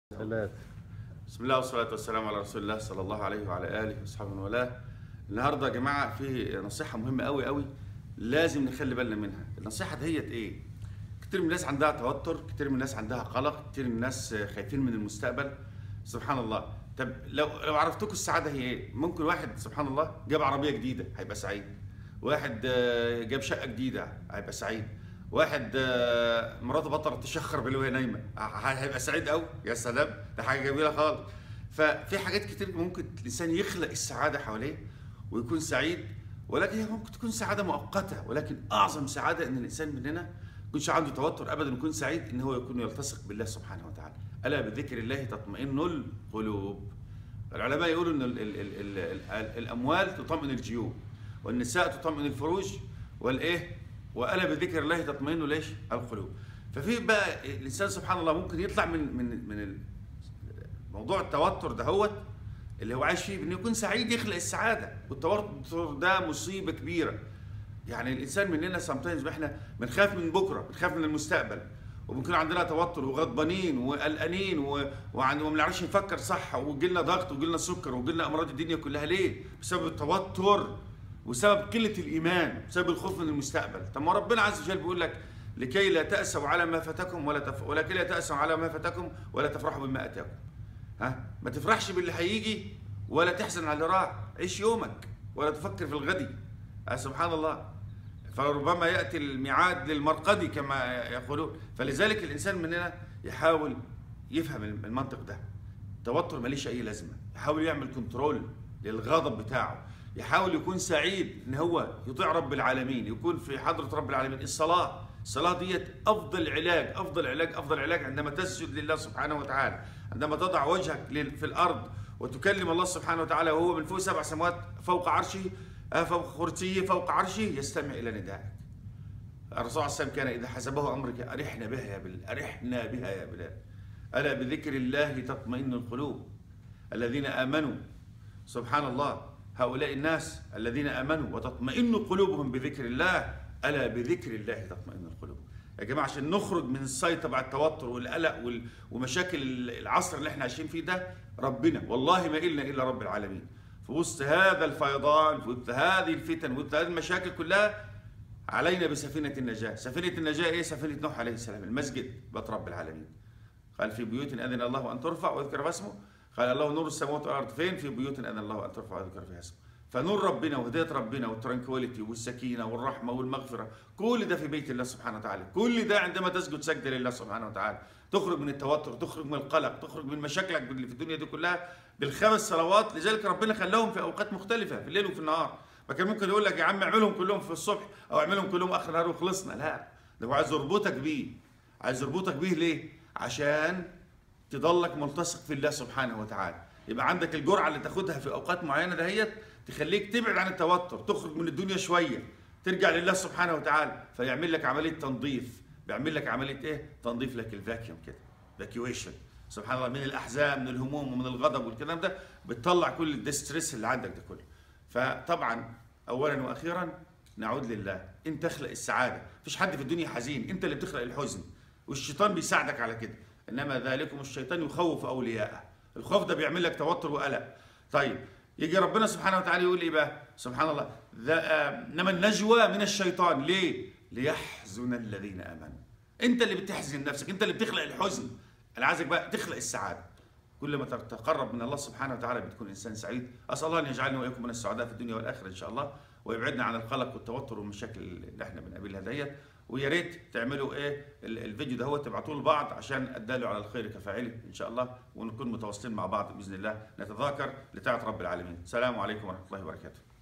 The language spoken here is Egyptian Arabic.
ثلاث بسم الله والصلاة والسلام على رسول الله صلى الله عليه وعلى آله وأصحابه من والاه. النهارده يا جماعة في نصيحة مهمة قوي قوي لازم نخلي بالنا منها. النصيحة ديت إيه؟ كتير من الناس عندها توتر، كتير من الناس عندها قلق، كتير من الناس خايفين من المستقبل. سبحان الله. طب لو لو عرفتكم السعادة هي إيه؟ ممكن واحد سبحان الله جاب عربية جديدة هيبقى سعيد. واحد آه، جاب شقة جديدة هيبقى سعيد. واحد آه، مراته بطلت تشخر باللي وهي نايمه ه- هيبقى سعيد قوي يا سلام ده حاجه جميله خالص ففي حاجات كتير ممكن الانسان يخلق السعاده حواليه ويكون سعيد ولكن هي ممكن تكون سعاده مؤقته ولكن اعظم سعاده ان الانسان مننا ما يكونش عنده توتر ابدا يكون سعيد ان هو يكون يلتصق بالله سبحانه وتعالى الا بذكر الله تطمئن القلوب العلماء يقولوا ان ال ال ال ال ال الاموال تطمئن الجيوب والنساء تطمئن الفروج والايه والا بذكر الله تطمئن ليش القلوب ففي بقى الانسان سبحان الله ممكن يطلع من من من ال- موضوع التوتر دهوت اللي هو عايش فيه انه يكون سعيد يخلق السعاده والتوتر ده مصيبه كبيره يعني الانسان مننا سامتايمز احنا بنخاف من بكره بنخاف من المستقبل وممكن عندنا توتر وغضبانين وقلقانين و- وعن- وما بنعرفش نفكر صح ويجي لنا ضغط ويجي لنا سكر ويجي لنا امراض الدنيا كلها ليه؟ بسبب التوتر وسبب قله الايمان بسبب الخوف من المستقبل طب ما ربنا عز وجل بيقول لك لكي لا تأسوا على ما فاتكم ولا تف... ولكي لا تأسوا على ما فاتكم ولا تفرحوا بما اتاكم ها ما تفرحش باللي هيجي ولا تحزن على اللي راح عيش يومك ولا تفكر في الغد آه سبحان الله فربما ياتي الميعاد للمرقد كما يقولون فلذلك الانسان مننا يحاول يفهم المنطق ده التوتر ماليش اي لازمه يحاول يعمل كنترول للغضب بتاعه يحاول يكون سعيد ان هو يطيع رب العالمين يكون في حضره رب العالمين الصلاه الصلاه ديت افضل علاج افضل علاج افضل علاج عندما تسجد لله سبحانه وتعالى عندما تضع وجهك لل- في الارض وتكلم الله سبحانه وتعالى وهو من فوق سبع سماوات فوق عرشه آه، فوق كرسيه فوق عرشه يستمع الى ندائك الرسول عليه السلام كان اذا حسبه امرك ارحنا بها يا بلال ارحنا بها يا بلال الا بذكر الله تطمئن القلوب الذين امنوا سبحان الله هؤلاء الناس الذين امنوا وتطمئن قلوبهم بذكر الله الا بذكر الله تطمئن القلوب يا جماعه عشان نخرج من السيطره بتاع التوتر والقلق وال- ومشاكل العصر اللي احنا عايشين فيه ده ربنا والله ما إلنا الا رب العالمين في وسط هذا الفيضان في وسط هذه الفتن وسط هذه المشاكل كلها علينا بسفينة النجاة سفينة النجاة إيه؟ سفينة نوح عليه السلام المسجد بيت رب العالمين قال في بيوت أذن الله أن ترفع ويذكر فيها اسمه قال الله نور السماوات والأرض فين في بيوت أذن الله أن ترفع ويذكر فيها اسمه فنور ربنا وهداية ربنا والترانكويليتي والسكينة والرحمة والمغفرة كل ده في بيت الله سبحانه وتعالى كل ده عندما تسجد سجدة لله سبحانه وتعالى تخرج من التوتر تخرج من القلق تخرج من مشاكلك اللي في الدنيا دي كلها بالخمس صلوات لذلك ربنا خلاهم في أوقات مختلفة في الليل وفي النهار ما كان ممكن يقول لك يا عم اعملهم كلهم في الصبح او اعملهم كلهم اخر النهار وخلصنا لا ده هو عايز يربطك بيه عايز يربطك بيه ليه عشان تضلك ملتصق في الله سبحانه وتعالى يبقى عندك الجرعه اللي تاخدها في اوقات معينه دهيت تخليك تبعد عن التوتر تخرج من الدنيا شويه ترجع لله سبحانه وتعالى فيعمل لك عمليه تنظيف بيعمل لك عمليه ايه تنظيف لك الفاكيوم كده فاكيويشن سبحان الله من الاحزان من الهموم ومن الغضب والكلام ده بتطلع كل الديستريس اللي عندك ده كله فطبعا اولا واخيرا نعود لله انت تخلق السعاده مفيش حد في الدنيا حزين انت اللي بتخلق الحزن والشيطان بيساعدك على كده انما ذلكم الشيطان يخوف اولياءه الخوف ده بيعمل لك توتر وقلق طيب يجي ربنا سبحانه وتعالى يقول ايه بقى سبحان الله ذا- آه، انما النجوى من الشيطان ليه ليحزن الذين امنوا انت اللي بتحزن نفسك انت اللي بتخلق الحزن انا عايزك بقى تخلق السعاده كل ما تتقرب من الله سبحانه وتعالى بتكون انسان سعيد اسال الله ان يجعلنا واياكم من السعداء في الدنيا والاخره ان شاء الله ويبعدنا عن القلق والتوتر والمشاكل اللي احنا بنقابلها ديت ويا ريت تعملوا ايه ال- الفيديو ده هو تبعتوه لبعض عشان اداله على الخير كفاعله ان شاء الله ونكون متواصلين مع بعض باذن الله نتذاكر لطاعه رب العالمين السلام عليكم ورحمه الله وبركاته